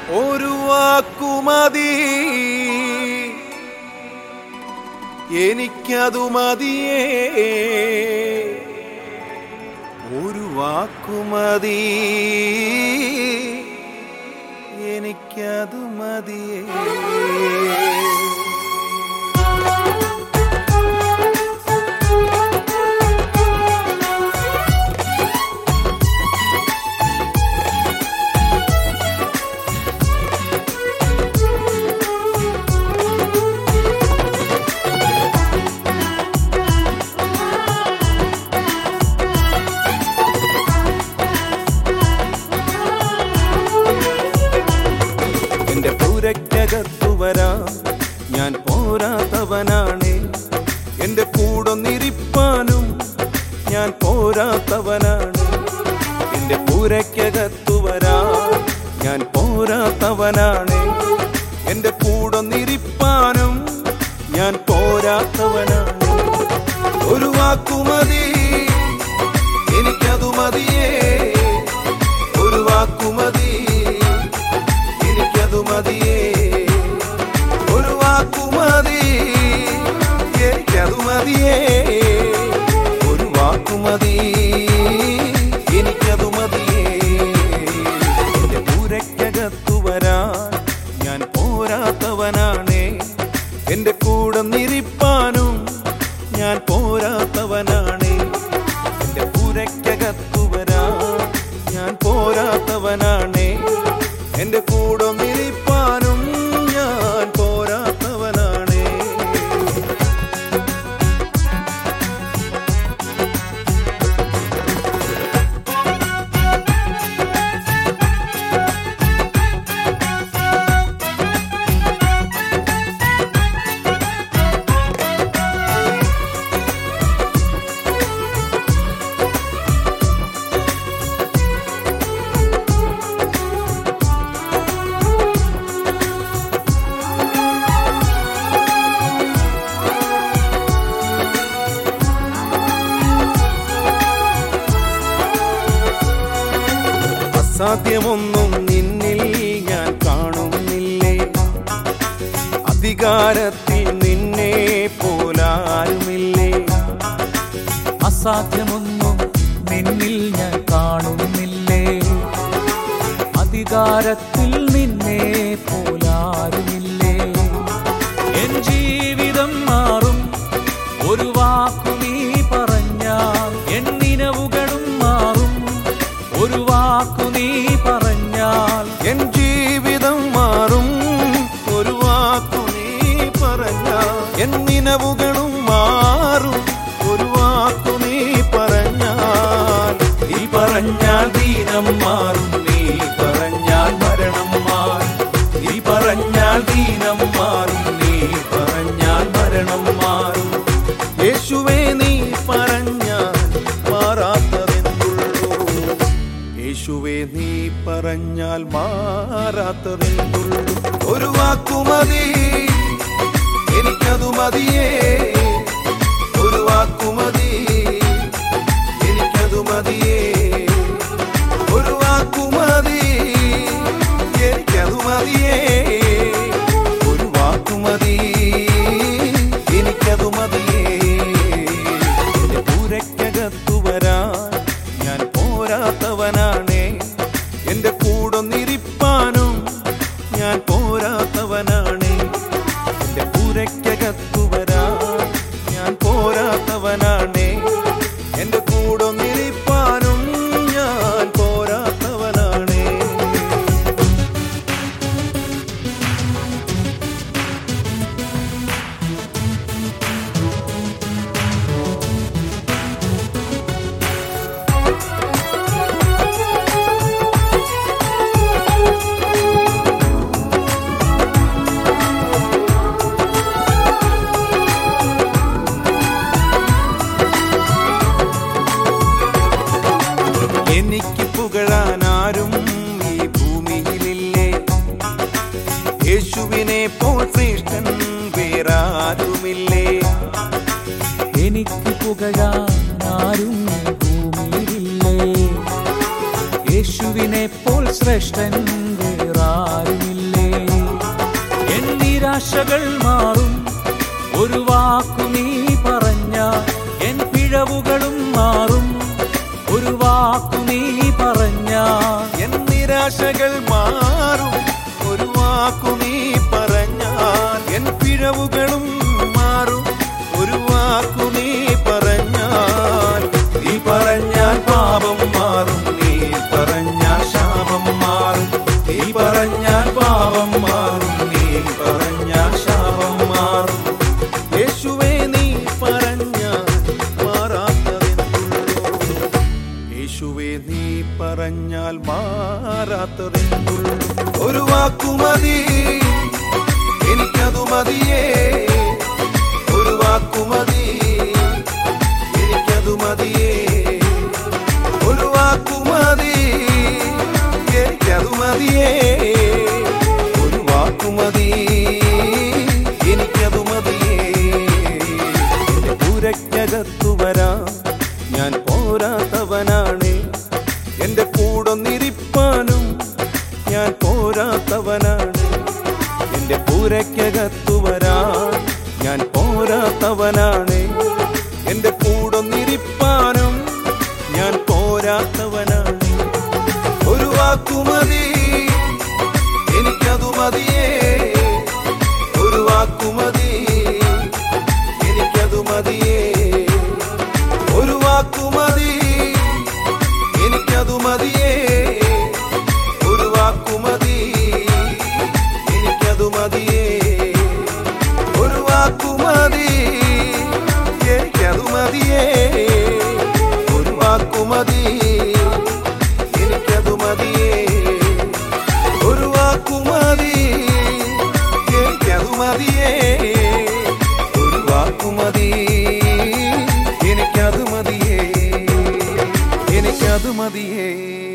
ഒരു വാക്കുമതി എനിക്കതു മതിയേ ഒരു വാക്കുമതി എനിക്കതു മതിയേ എന്റെ പൂരക്കകത്തു വരാം ഞാൻ പോരാത്തവനാണ് എന്റെ കൂടൊന്നിരിപ്പാനും ഞാൻ പോരാത്തവനാണ് എന്റെ പൂരക്കകത്തു വരാം ഞാൻ പോരാത്തവനാണ് എന്റെ കൂടൊന്നിരിപ്പാനും ഞാൻ പോരാത്തവനാണ് ഒരു വാക്കുമതി എനിക്കതു മതിയേ ഒരു വാക്കുമതി എനിക്കതു മതിയേ ഒരു വാക്കുമതി എനിക്കതു മതിയേ ഒരു വാക്കുമതി എനിക്കതു മതിയേ എന്റെ പൂരക്കകത്തു വരാൻ ഞാൻ പോരാത്തവനാണേ എന്റെ കൂടെ നിരിപ്പാനും ഞാൻ പോരാത്തവനാണേ എന്റെ പൂരക്കകത്തു വരാൻ ഞാൻ പോരാത്തവനാണേ എന്റെ കൂടെ നിരിപ്പാനും ഞാൻ പോരാത്തവനാണേ അസാധ്യമൊന്നും നിന്നിൽ ഞാൻ കാണുന്നില്ലേ അധികാരത്തിൽ നിന്നെ പോലാരുമില്ലേ അസാധ്യമൊന്നും നിന്നിൽ ഞാൻ കാണുന്നില്ലേ അധികാരത്തിൽ നിന്നെ പോലാരുമില്ലേ എൻ ജീവിതം മാറും ഒരു വാക്കു നീ പറഞ്ഞാൽ എൻ നിലവുകളും മാറും ഒരു വാക്കു നീ പറഞ്ഞാൽ എൻ ജീവിതം മാറും ഒരു വാക്കു നീ പറഞ്ഞ എൻ നിലവുകളും മാറും ഒരു വാക്കു നീ പറഞ്ഞാൽ നീ പറഞ്ഞാൽ ദീനം മാറും നീ പറഞ്ഞാൽ മരണം മാറും നീ പറഞ്ഞാൽ ദീനം മാറും നീ പറഞ്ഞാൽ മരണം മാറും യേശുവേ നീ പറഞ്ഞാൽ മാറാത്തതെന്തുള്ളൂ യേശുവേ നീ പറഞ്ഞാൽ മാറാത്തതെന്തുള്ളൂ ഒരു വാക്കുമതി എനിക്കതു മതിയേ ഒരു വാക്കുമതി എനിക്കതു മതിയേ ഒരു വാക്കുമതി എനിക്കതു മതിയേ ഒരു വാക്കുമതി എനിക്കതു മതിയേ എന്റെ പൂരക്കകത്തു വരാൻ ഞാൻ പോരാത്തവനാണേ എന്റെ കൂടൊന്നിരിപ്പാനും ഞാൻ പോരാത്തവനാണേ എന്റെ പൂരക്കകത്തു വരാൻ ഞാൻ പോരാത്തവനാണേ എന്റെ കൂടൊന്നിരിപ്പാനും ഞാൻ പോരാത്തവനാണേ എനിക്ക് പുകഴാൻ ആരും ഈ ഭൂമിയിലില്ലേ യേശുവിനെ പോൽ ശ്രേഷ്ഠൻ വേറാരുമില്ലേ എനിക്ക് പുകഴാൻ ആരും ഭൂമിയിലില്ലേ യേശുവിനെ പോൽ ശ്രേഷ്ഠൻ വേറാരും നിരാശകൾ മാറും ഒരു വാക്കു നീ പറഞ്ഞ എൻ പിഴവുകളും മാറും ഒരു വാക്കു നീ പറഞ്ഞ എൻ നിരാശകൾ മാറും ഒരു വാക്കു നീ പറഞ്ഞാൽ എൻ പിഴവുകളും മാറും ഒരു വാക്കു നീ പറഞ്ഞാൽ നീ പറഞ്ഞാൽ പാപം മാറും നീ പറഞ്ഞാൽ ശാപം മാറും നീ പറഞ്ഞാൽ പാപം മാറും നീ പറഞ്ഞാൽ ശാപം മാറും യേശുവേ നീ പറഞ്ഞാൽ മാറാത്തതെന്നുള്ളൂ യേശുവേ നീ പറഞ്ഞാൽ മാറാത്തതെന്നുള്ളൂ ഒരു വാക്കുമതി എനിക്കതു മതിയേ ഒരു വാക്കുമതി എനിക്കതു മതിയേ ഒരു വാക്കുമതി എനിക്കതു മതിയേ ഒരു വാക്കുമതി എനിക്കതു മതിയേ എന്റെ പൂരയ്ക്കകത്തു വരാം ഞാൻ പോരാത്തവനാണ് എന്റെ കൂടൊന്നിരിപ്പാനും ഞാൻ പോരാത്തവനാണ് എന്റെ പൂരയ്ക്കകത്തു വരാൻ ഞാൻ പോരാത്തവനാണ് എന്റെ കൂടൊന്നിരിപ്പാനും ഞാൻ പോരാത്തവനാണ് ഒരു വാക്കുമതി എനിക്കതു മതിയേ ഒരു വാക്കുമതി എനിക്കതു മതിയേ ഒരു വാക്കുമതി എനിക്കതു മതിയേ ഒരു വാക്കുമതി എനിക്കതു മതിയേ ഒരു വാക്കുമതി എനിക്കതു മതിയേ ഒരു വാക്കുമതി എനിക്കതു മതിയേ ഒരു വാക്കുമതി എനിക്കതു മതിയേ ഒരു വാക്കുമതി എനിക്കതു മതിയേ എനിക്കതു മതിയേ